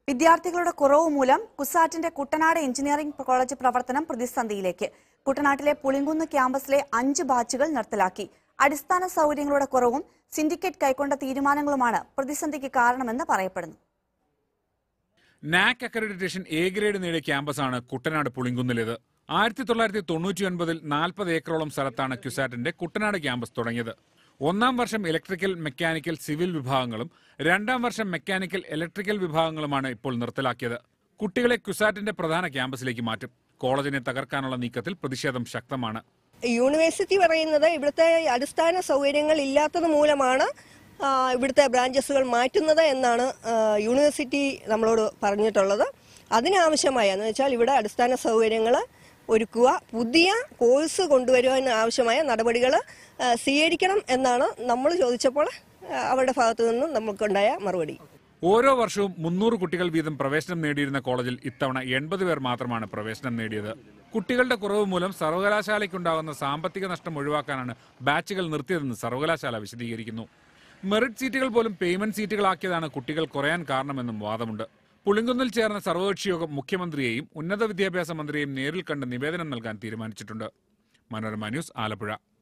വിദ്യാർത്ഥികളുടെ കുറവ് മൂലം കുസാറ്റിന്റെ കുട്ടനാട് എഞ്ചിനീയറിംഗ് കോളേജ് പ്രവർത്തനം പ്രതിസന്ധിയിലേക്ക് കുട്ടനാട്ടിലെ പുളിങ്കുന്ന് ക്യാമ്പസിലെ അഞ്ച് ബാച്ചുകൾ നിർത്തലാക്കി അടിസ്ഥാന സൗകര്യങ്ങളുടെ കുറവും സിൻഡിക്കേറ്റ് കൈക്കൊണ്ട തീരുമാനങ്ങളുമാണ് പ്രതിസന്ധിക്ക് കാരണമെന്ന് പറയപ്പെടുന്നു നാക് അക്രഡിറ്റേഷൻ എ ഗ്രേഡ് നേടിയ ക്യാമ്പസാണ് കുട്ടനാട് പുളിങ്കുന്നിലേത് ആയിരത്തി തൊള്ളായിരത്തി തൊണ്ണൂറ്റി ഒൻപതിൽ നാൽപ്പത് ഏക്കറോളം സ്ഥലത്താണ് ക്യുസാറ്റിന്റെ കുട്ടനാട് ക്യാമ്പസ് തുടങ്ങിയത് ഒന്നാം വർഷം ഇലക്ട്രിക്കൽ മെക്കാനിക്കൽ സിവിൽ വിഭാഗങ്ങളും രണ്ടാം വർഷം മെക്കാനിക്കൽ ഇലക്ട്രിക്കൽ വിഭാഗങ്ങളുമാണ് ഇപ്പോൾ നിർത്തലാക്കിയത് കുട്ടികളെ ക്യുസാറ്റിന്റെ പ്രധാന ക്യാമ്പസിലേക്ക് മാറ്റും കോളേജിനെ തകർക്കാനുള്ള നീക്കത്തിൽ പ്രതിഷേധം ശക്തമാണ് യൂണിവേഴ്സിറ്റി പറയുന്നത് ഇവിടുത്തെ അടിസ്ഥാന സൗകര്യങ്ങൾ ഇല്ലാത്തത് മൂലമാണ് ആ, ഇവിടുത്തെ ബ്രാഞ്ചസുകൾ മാറ്റുന്നത് എന്നാണ് ആ, യൂണിവേഴ്സിറ്റി നമ്മളോട് പറഞ്ഞിട്ടുള്ളത് അതിനാവശ്യമായ എന്ന് വെച്ചാൽ ഇവിടെ അടിസ്ഥാന സൗകര്യങ്ങൾ ഒരുക്കുക പുതിയ കോഴ്സ് കൊണ്ടുവരുവാൻ ആവശ്യമായ നടപടികൾ സ്വീകരിക്കണം എന്നാണ് നമ്മൾ ചോദിച്ചപ്പോൾ ആ, അവരുടെ ഭാഗത്തു നിന്നും നമുക്കുണ്ടായ മറുപടി ഓരോ വർഷവും മുന്നൂറ് കുട്ടികൾ വീതം പ്രവേശനം നേടിയിരുന്ന കോളേജിൽ ഇത്തവണ എൺപത് പേർ മാത്രമാണ് പ്രവേശനം നേടിയത് കുട്ടികളുടെ കുറവ് മൂലം സർവകലാശാലയ്ക്കുണ്ടാകുന്ന സാമ്പത്തിക നഷ്ടം ഒഴിവാക്കാനാണ് ബാച്ചുകൾ നിർത്തിയതെന്ന് സർവകലാശാല വിശദീകരിക്കുന്നു മെറിറ്റ് സീറ്റുകൾ പോലും പേയ്മെന്റ് സീറ്റുകളാക്കിയതാണ് കുട്ടികൾ കുറയാൻ കാരണമെന്നും വാദമുണ്ട് പുളിങ്കുന്നിൽ ചേർന്ന സർവകക്ഷി യോഗം മുഖ്യമന്ത്രിയെയും ഉന്നത വിദ്യാഭ്യാസ മന്ത്രിയെയും നേരിൽ കണ്ട് നിവേദനം നൽകാൻ തീരുമാനിച്ചിട്ടുണ്ട് മനോരമ ന്യൂസ് ആലപ്പുഴ